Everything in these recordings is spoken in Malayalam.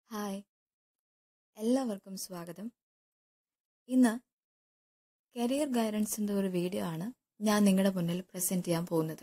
ഹായ് എല്ലാവർക്കും സ്വാഗതം ഇന്ന് കരിയർ ഗൈഡൻസിൻ്റെ ഒരു വീഡിയോ ആണ് ഞാൻ നിങ്ങളുടെ മുന്നിൽ പ്രസൻറ്റ് ചെയ്യാൻ പോകുന്നത്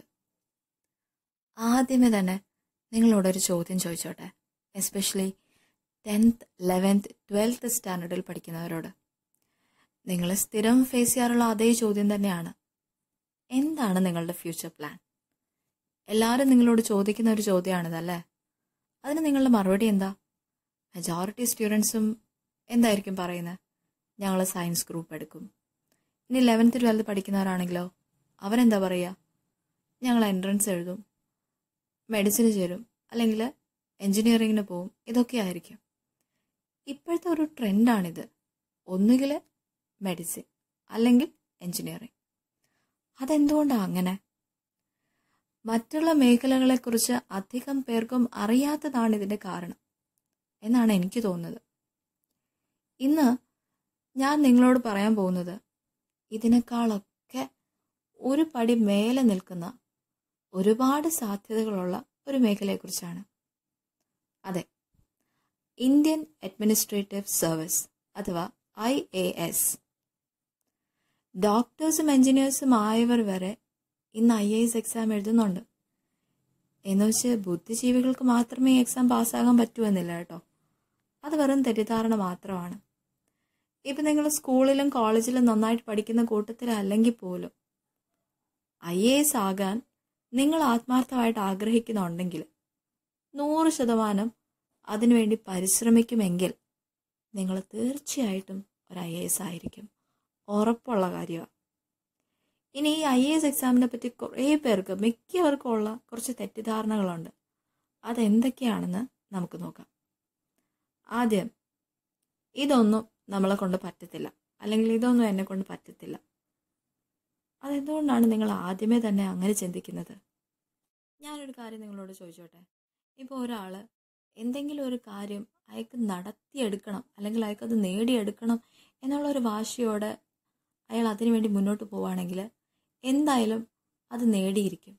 ആദ്യമേ തന്നെ നിങ്ങളോടൊരു ചോദ്യം ചോദിച്ചോട്ടെ എസ്പെഷ്യലി ടെൻത്ത് ലെവൻത്ത് ട്വൽത്ത് സ്റ്റാൻഡേർഡിൽ പഠിക്കുന്നവരോട് നിങ്ങൾ സ്ഥിരം ഫേസ് ചെയ്യാറുള്ള അതേ ചോദ്യം തന്നെയാണ് എന്താണ് നിങ്ങളുടെ ഫ്യൂച്ചർ പ്ലാൻ എല്ലാവരും നിങ്ങളോട് ചോദിക്കുന്ന ഒരു ചോദ്യമാണിതല്ലേ അതിന് നിങ്ങളുടെ മറുപടി എന്താ മെജോറിറ്റി സ്റ്റുഡൻസും എന്തായിരിക്കും പറയുന്നത് ഞങ്ങൾ സയൻസ് ഗ്രൂപ്പ് എടുക്കും ഇനി ലെവൻത്ത് ട്വൽത്ത് പഠിക്കുന്നവരാണെങ്കിലോ അവരെന്താ പറയുക ഞങ്ങൾ എൻട്രൻസ് എഴുതും മെഡിസിന് ചേരും അല്ലെങ്കിൽ എൻജിനീയറിങ്ങിന് പോവും ഇതൊക്കെ ആയിരിക്കും ഇപ്പോഴത്തെ ഒരു ട്രെൻഡാണിത് ഒന്നുകിൽ മെഡിസിൻ അല്ലെങ്കിൽ എൻജിനീയറിങ് അതെന്തുകൊണ്ടാണ് അങ്ങനെ മറ്റുള്ള മേഖലകളെക്കുറിച്ച് അധികം പേർക്കും അറിയാത്തതാണ് ഇതിൻ്റെ കാരണം എന്നാണ് എനിക്ക് തോന്നുന്നത് ഇന്ന് ഞാൻ നിങ്ങളോട് പറയാൻ പോകുന്നത് ഇതിനേക്കാളൊക്കെ ഒരു പടി മേലെ നിൽക്കുന്ന ഒരുപാട് സാധ്യതകളുള്ള ഒരു മേഖലയെക്കുറിച്ചാണ് അതെ ഇന്ത്യൻ അഡ്മിനിസ്ട്രേറ്റീവ് സർവീസ് അഥവാ ഐ എ എസ് ഡോക്ടേഴ്സും എഞ്ചിനീയേഴ്സും ആയവർ വരെ ഇന്ന് ഐ എ എസ് എക്സാം എഴുതുന്നുണ്ട് എന്ന് വെച്ച് ബുദ്ധിജീവികൾക്ക് മാത്രമേ എക്സാം പാസ്സാകാൻ പറ്റൂ എന്നില്ല കേട്ടോ അത് വെറും തെറ്റിദ്ധാരണ മാത്രമാണ് ഇപ്പം നിങ്ങൾ സ്കൂളിലും കോളേജിലും നന്നായിട്ട് പഠിക്കുന്ന കൂട്ടത്തിലല്ലെങ്കിൽ പോലും ഐ എ എസ് ആകാൻ നിങ്ങൾ ആത്മാർത്ഥമായിട്ട് ആഗ്രഹിക്കുന്നുണ്ടെങ്കിൽ നൂറ് ശതമാനം അതിനുവേണ്ടി പരിശ്രമിക്കുമെങ്കിൽ നിങ്ങൾ തീർച്ചയായിട്ടും ഒരു ഐ എ എസ് ആയിരിക്കും ഉറപ്പുള്ള കാര്യമാണ് ഇനി ഈ ഐ എ എസ് എക്സാമിനെ പറ്റി കുറേ പേർക്ക് മിക്കവർക്കും ഉള്ള കുറച്ച് തെറ്റിദ്ധാരണകളുണ്ട് അതെന്തൊക്കെയാണെന്ന് നമുക്ക് നോക്കാം ആദ്യം ഇതൊന്നും നമ്മളെ കൊണ്ട് പറ്റത്തില്ല അല്ലെങ്കിൽ ഇതൊന്നും എന്നെ കൊണ്ട് പറ്റത്തില്ല അതെന്തുകൊണ്ടാണ് നിങ്ങൾ ആദ്യമേ തന്നെ അങ്ങനെ ചിന്തിക്കുന്നത് ഞാനൊരു കാര്യം നിങ്ങളോട് ചോദിച്ചോട്ടെ ഇപ്പോൾ ഒരാൾ എന്തെങ്കിലും ഒരു കാര്യം അയാൾക്ക് നടത്തിയെടുക്കണം അല്ലെങ്കിൽ അയാൾക്കത് നേടിയെടുക്കണം എന്നുള്ള ഒരു വാശിയോടെ അയാൾ അതിനു വേണ്ടി മുന്നോട്ട് പോവുകയാണെങ്കിൽ എന്തായാലും അത് നേടിയിരിക്കും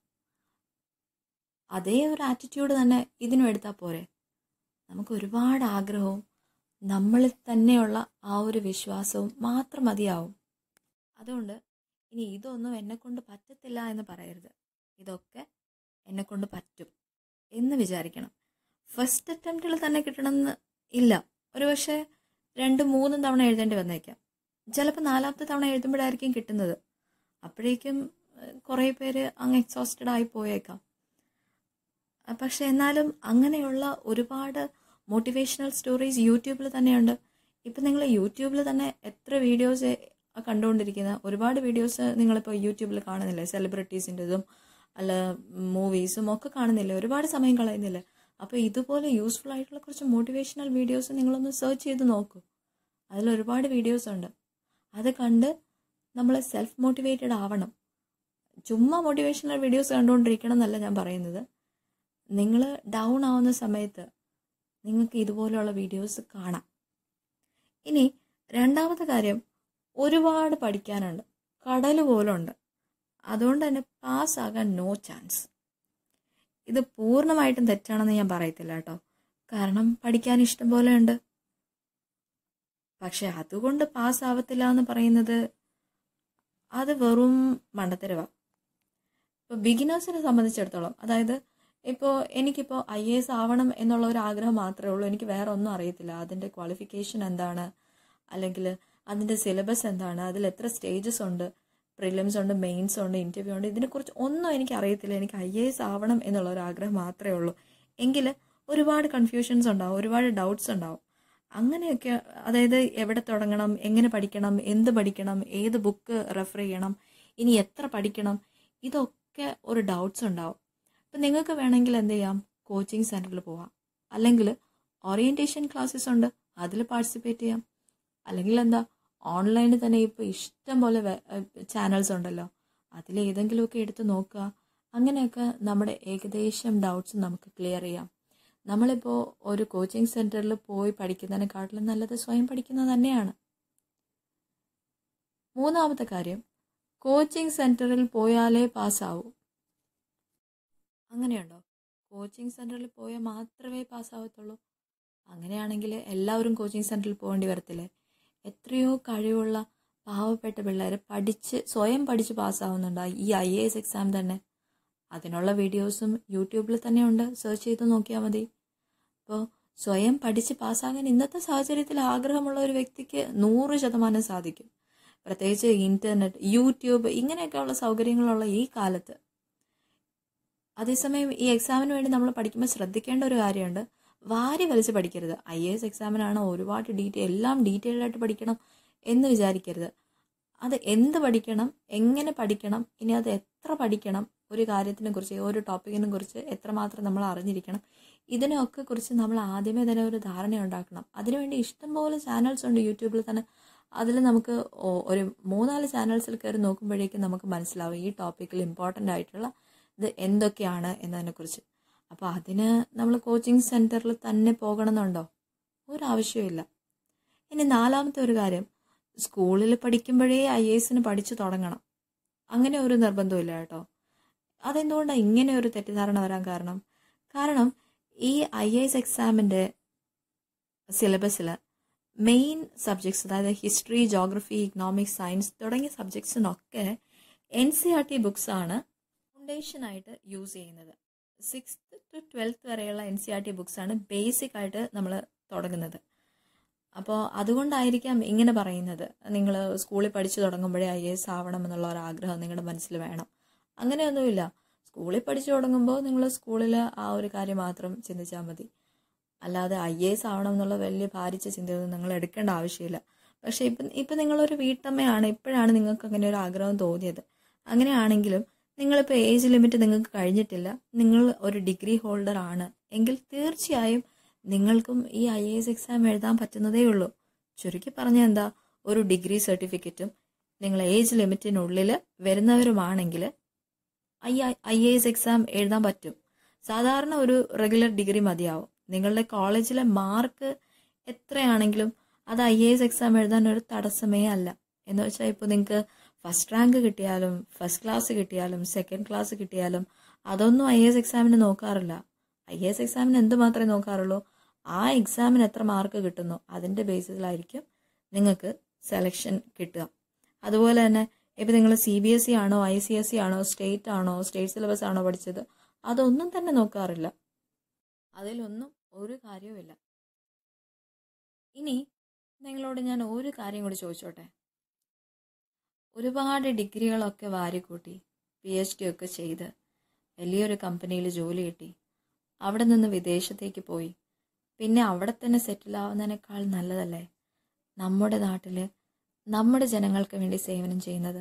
അതേ ഒരു ആറ്റിറ്റ്യൂഡ് തന്നെ ഇതിനും എടുത്താൽ പോരെ നമുക്ക് ഒരുപാട് ആഗ്രഹവും നമ്മളിൽ തന്നെയുള്ള ആ ഒരു വിശ്വാസവും മാത്രം മതിയാവും അതുകൊണ്ട് ഇനി ഇതൊന്നും എന്നെ കൊണ്ട് പറ്റത്തില്ല എന്ന് പറയരുത് ഇതൊക്കെ എന്നെ കൊണ്ട് പറ്റും എന്ന് വിചാരിക്കണം ഫസ്റ്റ് അറ്റംപ്റ്റിൽ തന്നെ കിട്ടണമെന്ന് ഇല്ല ഒരുപക്ഷെ രണ്ട് മൂന്നും തവണ എഴുതേണ്ടി വന്നേക്കാം ചിലപ്പോൾ നാലാമത്തെ തവണ എഴുതുമ്പോഴായിരിക്കും കിട്ടുന്നത് അപ്പോഴേക്കും കുറേ പേര് അങ്ങ് എക്സോസ്റ്റഡ് ആയി പോയേക്കാം പക്ഷെ എന്നാലും അങ്ങനെയുള്ള ഒരുപാട് മോട്ടിവേഷണൽ സ്റ്റോറീസ് യൂട്യൂബിൽ തന്നെയുണ്ട് ഇപ്പം നിങ്ങൾ യൂട്യൂബിൽ തന്നെ എത്ര വീഡിയോസ് കണ്ടുകൊണ്ടിരിക്കുന്ന ഒരുപാട് വീഡിയോസ് നിങ്ങളിപ്പോൾ യൂട്യൂബിൽ കാണുന്നില്ലേ സെലിബ്രിറ്റീസിൻ്റെതും അല്ല മൂവീസും ഒക്കെ കാണുന്നില്ലേ ഒരുപാട് സമയം കളയുന്നില്ലേ അപ്പോൾ ഇതുപോലെ യൂസ്ഫുൾ ആയിട്ടുള്ള കുറച്ച് മോട്ടിവേഷണൽ വീഡിയോസ് നിങ്ങളൊന്ന് സെർച്ച് ചെയ്ത് നോക്കൂ അതിൽ ഒരുപാട് വീഡിയോസ് ഉണ്ട് അത് കണ്ട് നമ്മൾ സെൽഫ് മോട്ടിവേറ്റഡ് ആവണം ചുമ്മാ മോട്ടിവേഷണൽ വീഡിയോസ് കണ്ടുകൊണ്ടിരിക്കണം എന്നല്ല ഞാൻ പറയുന്നത് നിങ്ങൾ ഡൗൺ ആവുന്ന സമയത്ത് നിങ്ങൾക്ക് ഇതുപോലെയുള്ള വീഡിയോസ് കാണാം ഇനി രണ്ടാമത്തെ കാര്യം ഒരുപാട് പഠിക്കാനുണ്ട് കടൽ പോലുണ്ട് അതുകൊണ്ട് തന്നെ പാസ്സാകാൻ നോ ചാൻസ് ഇത് പൂർണ്ണമായിട്ടും തെറ്റാണെന്ന് ഞാൻ പറയത്തില്ല കേട്ടോ കാരണം പഠിക്കാൻ ഇഷ്ടം പോലെ ഉണ്ട് പക്ഷെ അതുകൊണ്ട് പാസ്സാവത്തില്ല എന്ന് പറയുന്നത് അത് വെറും മണ്ടത്തരവാ ഇപ്പോൾ ബിഗിനേഴ്സിനെ സംബന്ധിച്ചിടത്തോളം അതായത് ഇപ്പോൾ എനിക്കിപ്പോൾ ഐ എ എസ് ആവണം എന്നുള്ള ഒരു ആഗ്രഹം മാത്രമേ ഉള്ളൂ എനിക്ക് വേറെ ഒന്നും അറിയത്തില്ല അതിൻ്റെ ക്വാളിഫിക്കേഷൻ എന്താണ് അല്ലെങ്കിൽ അതിൻ്റെ സിലബസ് എന്താണ് അതിൽ എത്ര സ്റ്റേജസ് ഉണ്ട് പ്രിലിംസ് ഉണ്ട് മെയിൻസ് ഉണ്ട് ഇൻ്റർവ്യൂ ഉണ്ട് ഇതിനെക്കുറിച്ച് ഒന്നും എനിക്ക് അറിയത്തില്ല എനിക്ക് ഐ എ എസ് ആവണം എന്നുള്ള ഒരു ആഗ്രഹം മാത്രമേ ഉള്ളൂ എങ്കിൽ ഒരുപാട് കൺഫ്യൂഷൻസ് ഉണ്ടാവും ഒരുപാട് ഡൗട്ട്സ് ഉണ്ടാവും അങ്ങനെയൊക്കെ അതായത് എവിടെ തുടങ്ങണം എങ്ങനെ പഠിക്കണം എന്ത് പഠിക്കണം ഏത് ബുക്ക് റെഫർ ചെയ്യണം ഇനി എത്ര പഠിക്കണം ഇതൊക്കെ ഒരു ഡൗട്ട്സ് ഉണ്ടാവും അപ്പം നിങ്ങൾക്ക് വേണമെങ്കിൽ എന്ത് ചെയ്യാം കോച്ചിങ് സെൻറ്ററിൽ പോവാം അല്ലെങ്കിൽ ഓറിയൻറ്റേഷൻ ക്ലാസ്സസ് ഉണ്ട് അതിൽ പാർട്ടിസിപ്പേറ്റ് ചെയ്യാം അല്ലെങ്കിൽ എന്താ ഓൺലൈനിൽ തന്നെ ഇപ്പോൾ ഇഷ്ടം പോലെ ചാനൽസ് ഉണ്ടല്ലോ അതിൽ ഏതെങ്കിലുമൊക്കെ എടുത്ത് നോക്കുക അങ്ങനെയൊക്കെ നമ്മുടെ ഏകദേശം ഡൗട്ട്സ് നമുക്ക് ക്ലിയർ ചെയ്യാം നമ്മളിപ്പോൾ ഒരു കോച്ചിങ് സെൻറ്ററിൽ പോയി പഠിക്കുന്നതിനെക്കാട്ടിലും നല്ലത് സ്വയം പഠിക്കുന്നത് തന്നെയാണ് മൂന്നാമത്തെ കാര്യം കോച്ചിങ് സെൻറ്ററിൽ പോയാലേ പാസ്സാവൂ അങ്ങനെയുണ്ടോ കോച്ചിങ് സെൻറ്ററിൽ പോയാൽ മാത്രമേ പാസ്സാവത്തുള്ളൂ അങ്ങനെയാണെങ്കിൽ എല്ലാവരും കോച്ചിങ് സെൻറ്ററിൽ പോകേണ്ടി വരത്തില്ലേ എത്രയോ കഴിവുള്ള പാവപ്പെട്ട പിള്ളേർ പഠിച്ച് സ്വയം പഠിച്ച് പാസ്സാവുന്നുണ്ട് ഈ ഐ എ എസ് എക്സാം തന്നെ അതിനുള്ള വീഡിയോസും യൂട്യൂബിൽ തന്നെ ഉണ്ട് സെർച്ച് ചെയ്ത് നോക്കിയാൽ മതി അപ്പോൾ സ്വയം പഠിച്ച് പാസ്സാകാൻ ഇന്നത്തെ സാഹചര്യത്തിൽ ആഗ്രഹമുള്ള ഒരു വ്യക്തിക്ക് നൂറ് ശതമാനം സാധിക്കും പ്രത്യേകിച്ച് ഇൻ്റർനെറ്റ് യൂട്യൂബ് ഇങ്ങനെയൊക്കെയുള്ള സൗകര്യങ്ങളുള്ള ഈ കാലത്ത് അതേസമയം ഈ എക്സാമിന് വേണ്ടി നമ്മൾ പഠിക്കുമ്പോൾ ശ്രദ്ധിക്കേണ്ട ഒരു കാര്യമുണ്ട് വാരി വലിച്ച് പഠിക്കരുത് ഐ എ എസ് എക്സാമിനാണ് ഒരുപാട് ഡീറ്റെയിൽ എല്ലാം ഡീറ്റെയിൽഡ് ആയിട്ട് പഠിക്കണം എന്ന് വിചാരിക്കരുത് അത് എന്ത് പഠിക്കണം എങ്ങനെ പഠിക്കണം ഇനി അത് എത്ര പഠിക്കണം ഒരു കാര്യത്തിനെ കുറിച്ച് ഒരു ടോപ്പിക്കിനെ കുറിച്ച് എത്രമാത്രം നമ്മൾ അറിഞ്ഞിരിക്കണം ഇതിനൊക്കെ കുറിച്ച് നമ്മൾ ആദ്യമേ തന്നെ ഒരു ധാരണ ഉണ്ടാക്കണം അതിനുവേണ്ടി ഇഷ്ടംപോലെ ചാനൽസ് ഉണ്ട് യൂട്യൂബിൽ തന്നെ അതിൽ നമുക്ക് ഒരു മൂന്നാല് ചാനൽസിൽ കയറി നോക്കുമ്പോഴേക്കും നമുക്ക് മനസ്സിലാവും ഈ ടോപ്പിക്കിൽ ഇമ്പോർട്ടൻ്റ് ആയിട്ടുള്ള ഇത് എന്തൊക്കെയാണ് എന്നതിനെക്കുറിച്ച് അപ്പോൾ അതിന് നമ്മൾ കോച്ചിങ് സെൻറ്ററിൽ തന്നെ പോകണമെന്നുണ്ടോ ഒരാവശ്യമില്ല ഇനി നാലാമത്തെ ഒരു കാര്യം സ്കൂളിൽ പഠിക്കുമ്പോഴേ ഐ എസിന് പഠിച്ചു തുടങ്ങണം അങ്ങനെ ഒരു നിർബന്ധമില്ല കേട്ടോ അതെന്തുകൊണ്ടാണ് ഇങ്ങനെ ഒരു തെറ്റിദ്ധാരണ വരാൻ കാരണം കാരണം ഈ ഐ എസ് എക്സാമിൻ്റെ സിലബസിൽ മെയിൻ സബ്ജക്ട്സ് അതായത് ഹിസ്റ്ററി ജോഗ്രഫി ഇക്കണോമിക്സ് സയൻസ് തുടങ്ങിയ സബ്ജക്ട്സിനൊക്കെ N C R T books ആണ് ഫൗണ്ടേഷനായിട്ട് യൂസ് ചെയ്യുന്നത് സിക്സ്ത് ടു ട്വൽത്ത് വരെയുള്ള N C R T books ആണ് ബേസിക് ആയിട്ട് നമ്മൾ തുടങ്ങുന്നത് അപ്പോൾ അതുകൊണ്ടായിരിക്കാം ഇങ്ങനെ പറയുന്നത് നിങ്ങൾ സ്കൂളിൽ പഠിച്ചു തുടങ്ങുമ്പോഴേ ഐ എസ് ആവണം എന്നുള്ള ഒരു ആഗ്രഹം നിങ്ങളുടെ മനസ്സിൽ വേണം അങ്ങനെയൊന്നുമില്ല സ്കൂളിൽ പഠിച്ചു തുടങ്ങുമ്പോൾ നിങ്ങൾ സ്കൂളിൽ ആ ഒരു കാര്യം മാത്രം ചിന്തിച്ചാൽ മതി അല്ലാതെ ഐ എ എസ് ആവണം എന്നുള്ള വലിയ ഭാരിച്ച ചിന്തയൊന്നും നിങ്ങൾ എടുക്കേണ്ട ആവശ്യമില്ല പക്ഷേ ഇപ്പം ഇപ്പം നിങ്ങളൊരു വീട്ടമ്മയാണ് ഇപ്പോഴാണ് നിങ്ങൾക്ക് അങ്ങനെ ഒരു ആഗ്രഹം തോന്നിയത് അങ്ങനെയാണെങ്കിലും നിങ്ങളിപ്പോൾ ഏജ് ലിമിറ്റ് നിങ്ങൾക്ക് കഴിഞ്ഞിട്ടില്ല നിങ്ങൾ ഒരു ഡിഗ്രി ഹോൾഡർ ആണ് എങ്കിൽ തീർച്ചയായും നിങ്ങൾക്കും ഈ ഐ എ എസ് എക്സാം എഴുതാൻ പറ്റുന്നതേ ഉള്ളൂ ചുരുക്കി പറഞ്ഞാൽ എന്താ ഒരു ഡിഗ്രി സർട്ടിഫിക്കറ്റും നിങ്ങൾ ഏജ് ലിമിറ്റിനുള്ളിൽ വരുന്നവരുമാണെങ്കിൽ I I A S exam എഴുതാൻ പറ്റും സാധാരണ ഒരു റെഗുലർ ഡിഗ്രി മതിയാവും നിങ്ങളുടെ കോളേജിലെ മാർക്ക് എത്രയാണെങ്കിലും അത് ഐ എ എസ് എക്സാം എഴുതാൻ ഒരു തടസ്സമേ അല്ല എന്ന് വെച്ചാൽ ഇപ്പോൾ നിങ്ങൾക്ക് ഫസ്റ്റ് റാങ്ക് കിട്ടിയാലും ഫസ്റ്റ് ക്ലാസ് കിട്ടിയാലും സെക്കൻഡ് ക്ലാസ് കിട്ടിയാലും അതൊന്നും ഐ എസ് എക്സാമിന് നോക്കാറില്ല ഐ എസ് എക്സാമിന് എന്ത് മാത്രമേ നോക്കാറുള്ളൂ ആ എക്സാമിന് എത്ര മാർക്ക് കിട്ടുന്നു അതിൻ്റെ ബേസിസിലായിരിക്കും നിങ്ങൾക്ക് സെലക്ഷൻ കിട്ടുക അതുപോലെ തന്നെ ഇപ്പം നിങ്ങൾ സി ബി എസ് ഇ ആണോ ഐ സി എസ് സി ആണോ സ്റ്റേറ്റ് ആണോ സ്റ്റേറ്റ് സിലബസ് ആണോ പഠിച്ചത് അതൊന്നും തന്നെ നോക്കാറില്ല അതിലൊന്നും ഒരു കാര്യവുമില്ല ഇനി നിങ്ങളോട് ഞാൻ ഒരു കാര്യം കൂടി ചോദിച്ചോട്ടെ ഒരുപാട് ഡിഗ്രികളൊക്കെ വാരിക്കൂട്ടി പി എച്ച് ഡി ഒക്കെ ചെയ്ത് വലിയൊരു കമ്പനിയിൽ ജോലി കിട്ടി അവിടെ നിന്ന് വിദേശത്തേക്ക് പോയി പിന്നെ അവിടെ തന്നെ സെറ്റിൽ ആവുന്നതിനേക്കാൾ നല്ലതല്ലേ നമ്മുടെ നാട്ടിൽ നമ്മുടെ ജനങ്ങൾക്ക് വേണ്ടി സേവനം ചെയ്യുന്നത്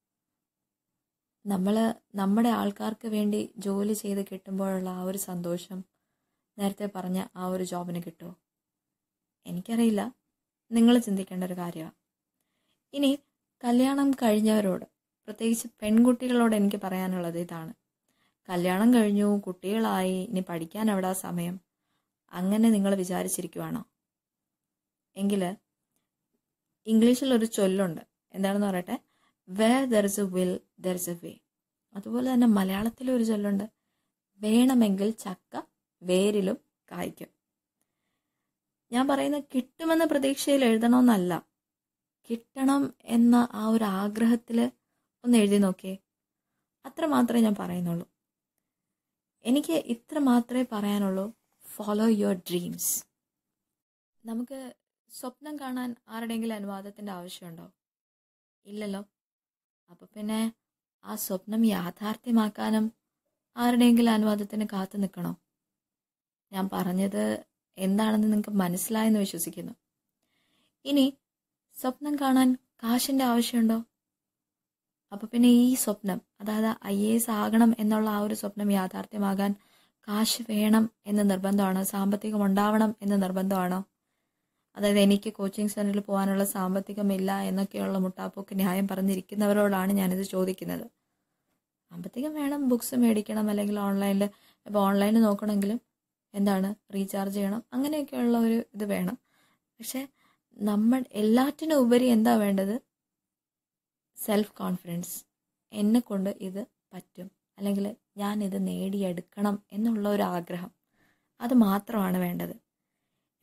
നമ്മൾ നമ്മുടെ ആൾക്കാർക്ക് വേണ്ടി ജോലി ചെയ്ത് കിട്ടുമ്പോഴുള്ള ആ ഒരു സന്തോഷം നേരത്തെ പറഞ്ഞ ആ ഒരു ജോബിന് കിട്ടുമോ എനിക്കറിയില്ല നിങ്ങൾ ചിന്തിക്കേണ്ട ഒരു കാര്യമാണ് ഇനി കല്യാണം കഴിഞ്ഞവരോട് പ്രത്യേകിച്ച് പെൺകുട്ടികളോട് എനിക്ക് പറയാനുള്ളത് ഇതാണ് കല്യാണം കഴിഞ്ഞു കുട്ടികളായി ഇനി പഠിക്കാൻ എവിടാ സമയം അങ്ങനെ നിങ്ങൾ വിചാരിച്ചിരിക്കുവാണോ എങ്കിൽ ഇംഗ്ലീഷിൽ ഒരു ചൊല്ലുണ്ട് എന്താണെന്ന് പറയട്ടെ where there is a will there is a way അതുപോലെ തന്നെ മലയാളത്തിലും ഒരു ചൊല്ലുണ്ട് വേണമെങ്കിൽ ചക്ക വേരിലും കായ്ക്കും ഞാൻ പറയുന്നത് കിട്ടുമെന്ന പ്രതീക്ഷയിൽ എഴുതണമെന്നല്ല കിട്ടണം എന്ന ആ ഒരു ആഗ്രഹത്തിൽ ഒന്ന് എഴുതി നോക്കിയേ അത്ര മാത്രമേ ഞാൻ പറയുന്നുള്ളൂ എനിക്ക് ഇത്ര മാത്രമേ പറയാനുള്ളൂ ഫോളോ യുവർ ഡ്രീംസ് നമുക്ക് സ്വപ്നം കാണാൻ ആരുടെയെങ്കിലും അനുവാദത്തിൻ്റെ ആവശ്യമുണ്ടോ ഇല്ലല്ലോ അപ്പോൾ പിന്നെ ആ സ്വപ്നം യാഥാർത്ഥ്യമാക്കാനും ആരുടെയെങ്കിലും അനുവാദത്തിന് കാത്തു നിൽക്കണോ ഞാൻ പറഞ്ഞത് എന്താണെന്ന് നിങ്ങൾക്ക് മനസ്സിലായെന്ന് വിശ്വസിക്കുന്നു ഇനി സ്വപ്നം കാണാൻ കാശിൻ്റെ ആവശ്യമുണ്ടോ അപ്പോൾ പിന്നെ ഈ സ്വപ്നം അതായത് ഐ എ എസ് ആകണം എന്നുള്ള ആ ഒരു സ്വപ്നം യാഥാർത്ഥ്യമാകാൻ കാശ് വേണം എന്ന് നിർബന്ധമാണോ സാമ്പത്തികം ഉണ്ടാവണം എന്ന് നിർബന്ധമാണോ അതായത് എനിക്ക് കോച്ചിങ് സെൻറ്ററിൽ പോകാനുള്ള സാമ്പത്തികമില്ല എന്നൊക്കെയുള്ള മുട്ടാപ്പോക്ക് ന്യായം പറഞ്ഞിരിക്കുന്നവരോടാണ് ഞാനിത് ചോദിക്കുന്നത് സാമ്പത്തികം വേണം ബുക്സ് മേടിക്കണം അല്ലെങ്കിൽ ഓൺലൈനിൽ ഇപ്പോൾ ഓൺലൈനിൽ നോക്കണമെങ്കിലും എന്താണ് റീചാർജ് ചെയ്യണം അങ്ങനെയൊക്കെയുള്ള ഒരു ഇത് വേണം പക്ഷെ നമ്മൾ എല്ലാറ്റിനും ഉപരി എന്താ വേണ്ടത് സെൽഫ് കോൺഫിഡൻസ് എന്നെ കൊണ്ട് ഇത് പറ്റും അല്ലെങ്കിൽ ഞാൻ ഇത് നേടിയെടുക്കണം എന്നുള്ള ഒരു ആഗ്രഹം അത് മാത്രമാണ് വേണ്ടത്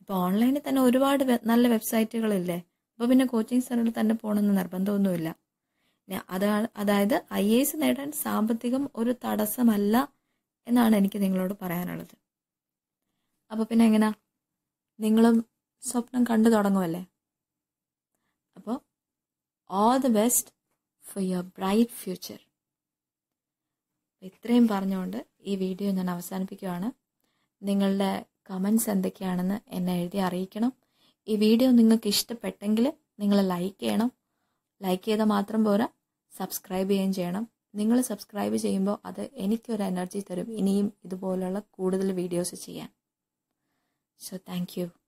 ഇപ്പോൾ ഓൺലൈനിൽ തന്നെ ഒരുപാട് വെ- നല്ല വെബ്സൈറ്റുകളില്ലേ അപ്പോൾ പിന്നെ കോച്ചിങ് സെന്ററിൽ തന്നെ പോകണമെന്ന് നിർബന്ധമൊന്നുമില്ല പിന്നെ അതാണ് അതായത് ഐ എ എസ് നേടാൻ സാമ്പത്തികം ഒരു തടസ്സമല്ല എന്നാണ് എനിക്ക് നിങ്ങളോട് പറയാനുള്ളത് അപ്പോൾ പിന്നെ എങ്ങനെയാ നിങ്ങളും സ്വപ്നം കണ്ടു തുടങ്ങുമല്ലേ അപ്പോൾ all the best for your bright future ഇത്രയും പറഞ്ഞുകൊണ്ട് ഈ വീഡിയോ ഞാൻ അവസാനിപ്പിക്കുകയാണ് നിങ്ങളുടെ കമൻസ് എന്തൊക്കെയാണെന്ന് എന്നെ എഴുതി അറിയിക്കണം ഈ വീഡിയോ നിങ്ങൾക്ക് ഇഷ്ടപ്പെട്ടെങ്കിൽ നിങ്ങൾ ലൈക്ക് ചെയ്യണം ലൈക്ക് ചെയ്താൽ മാത്രം പോരാ സബ്സ്ക്രൈബ് ചെയ്യുകയും ചെയ്യണം നിങ്ങൾ സബ്സ്ക്രൈബ് ചെയ്യുമ്പോൾ അത് എനിക്കൊരു എനർജി തരും ഇനിയും ഇതുപോലുള്ള കൂടുതൽ വീഡിയോസ് ചെയ്യാൻ സോ താങ്ക് യു